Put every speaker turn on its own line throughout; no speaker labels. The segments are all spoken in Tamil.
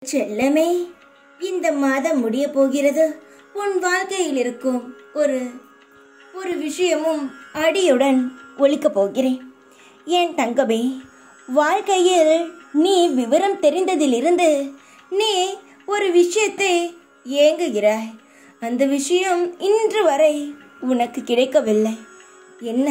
செல்லமே இந்த மாதம் முடிய போகிறது உன் வாழ்க்கையில் இருக்கும் ஒரு ஒரு விஷயமும் அடியுடன் ஒழிக்கப் போகிறேன் என் தங்கமே வாழ்க்கையில் நீ விவரம் தெரிந்ததிலிருந்து நீ ஒரு விஷயத்தை ஏங்குகிறாய் அந்த விஷயம் இன்று வரை உனக்கு கிடைக்கவில்லை என்ன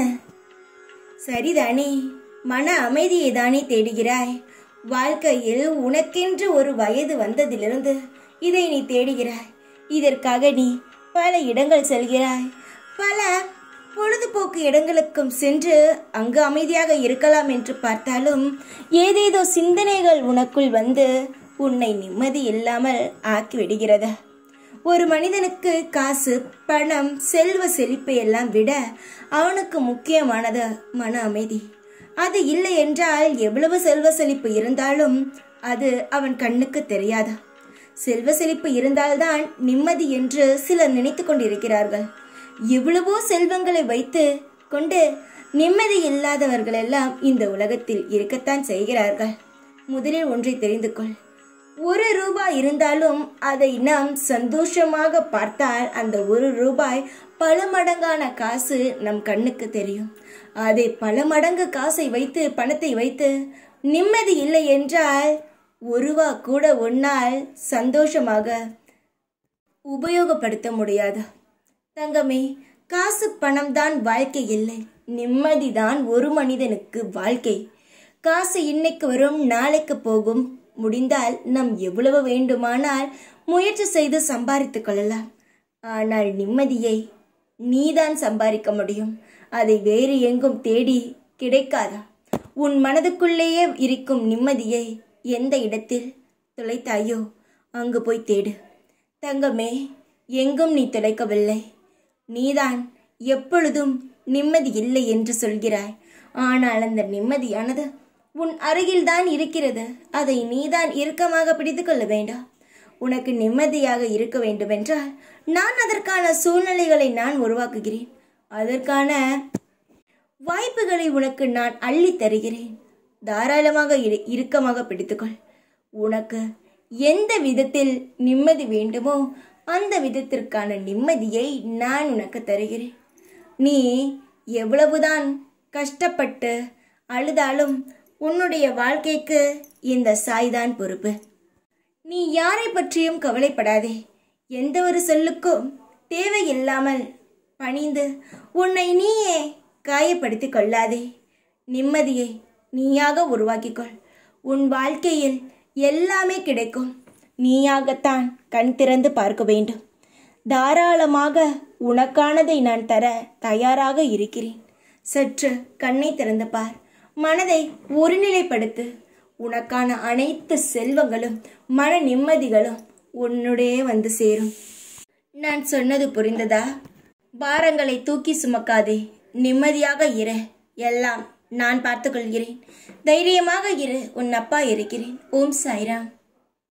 சரிதானே மன அமைதியை தானே தேடுகிறாய் வாழ்க்கையில் உனக்கென்று ஒரு வயது வந்ததிலிருந்து இதை நீ தேடுகிறாய் இதற்காக நீ பல இடங்கள் செல்கிறாய் பல பொழுதுபோக்கு இடங்களுக்கும் சென்று அங்கு அமைதியாக இருக்கலாம் என்று பார்த்தாலும் ஏதேதோ சிந்தனைகள் உனக்குள் வந்து உன்னை நிம்மதி இல்லாமல் ஆக்கிவிடுகிறது ஒரு மனிதனுக்கு காசு பணம் செல்வ செழிப்பை எல்லாம் விட அவனுக்கு முக்கியமானது மன அமைதி அது இல்லை என்றால் எவ்வளவு செல்வ செழிப்பு இருந்தாலும் அது அவன் கண்ணுக்கு தெரியாது செல்வ செழிப்பு இருந்தால்தான் நிம்மதி என்று சிலர் நினைத்து கொண்டிருக்கிறார்கள் எவ்வளவோ செல்வங்களை வைத்து கொண்டு நிம்மதி இல்லாதவர்கள் எல்லாம் இந்த உலகத்தில் இருக்கத்தான் செய்கிறார்கள் முதலில் ஒன்றை தெரிந்து கொள் ஒரு ரூபாய் இருந்தாலும் அதை நாம் சந்தோஷமாக பார்த்தால் அந்த ஒரு ரூபாய் பல மடங்கான காசு நம் கண்ணுக்கு தெரியும் அதை பல மடங்கு காசை வைத்து பணத்தை வைத்து நிம்மதி இல்லை என்றால் ஒரு ரூபா கூட ஒன்னால் சந்தோஷமாக உபயோகப்படுத்த முடியாது தங்கமே காசு பணம் தான் வாழ்க்கை இல்லை நிம்மதிதான் ஒரு மனிதனுக்கு வாழ்க்கை காசு இன்னைக்கு வரும் நாளைக்கு போகும் முடிந்தால் நாம் எவ்வளவு வேண்டுமானால் முயற்சி செய்து சம்பாதித்துக் கொள்ளலாம் ஆனால் நிம்மதியை நீதான் சம்பாதிக்க முடியும் அதை வேறு எங்கும் தேடி கிடைக்காதா உன் மனதுக்குள்ளேயே இருக்கும் நிம்மதியை எந்த இடத்தில் தொலைத்தாயோ அங்கு போய் தேடு தங்கமே எங்கும் நீ தொலைக்கவில்லை நீதான் எப்பொழுதும் நிம்மதி இல்லை என்று சொல்கிறாய் ஆனால் அந்த நிம்மதியானது உன் அருகில்தான் இருக்கிறது அதை நீதான் இறுக்கமாக பிடித்து கொள்ள வேண்டாம் உனக்கு நிம்மதியாக இருக்க வேண்டுமென்றால் நான் அதற்கான சூழ்நிலைகளை நான் உருவாக்குகிறேன் அதற்கான வாய்ப்புகளை உனக்கு நான் அள்ளி தருகிறேன் தாராளமாக இரு இறுக்கமாக பிடித்துக்கொள் உனக்கு எந்த விதத்தில் நிம்மதி வேண்டுமோ அந்த விதத்திற்கான நிம்மதியை நான் உனக்கு தருகிறேன் நீ எவ்வளவுதான் கஷ்டப்பட்டு அழுதாலும் உன்னுடைய வாழ்க்கைக்கு இந்த சாய்தான் பொறுப்பு நீ யாரை பற்றியும் கவலைப்படாதே எந்த ஒரு சொல்லுக்கும் தேவையில்லாமல் பணிந்து உன்னை நீயே காயப்படுத்திக் கொள்ளாதே நிம்மதியை நீயாக உருவாக்கிக்கொள் உன் வாழ்க்கையில் எல்லாமே கிடைக்கும் நீயாகத்தான் கண் திறந்து பார்க்க வேண்டும் தாராளமாக உனக்கானதை நான் தர தயாராக இருக்கிறேன் சற்று கண்ணை திறந்து பார் மனதை ஒருநிலைப்படுத்து உனக்கான அனைத்து செல்வங்களும் மன நிம்மதிகளும் உன்னுடைய வந்து சேரும் நான் சொன்னது புரிந்ததா பாரங்களை தூக்கி சுமக்காதே நிம்மதியாக இரு எல்லாம் நான் பார்த்துக்கொள்கிறேன் தைரியமாக இரு உன் அப்பா இருக்கிறேன் ஓம் சாய்ராம்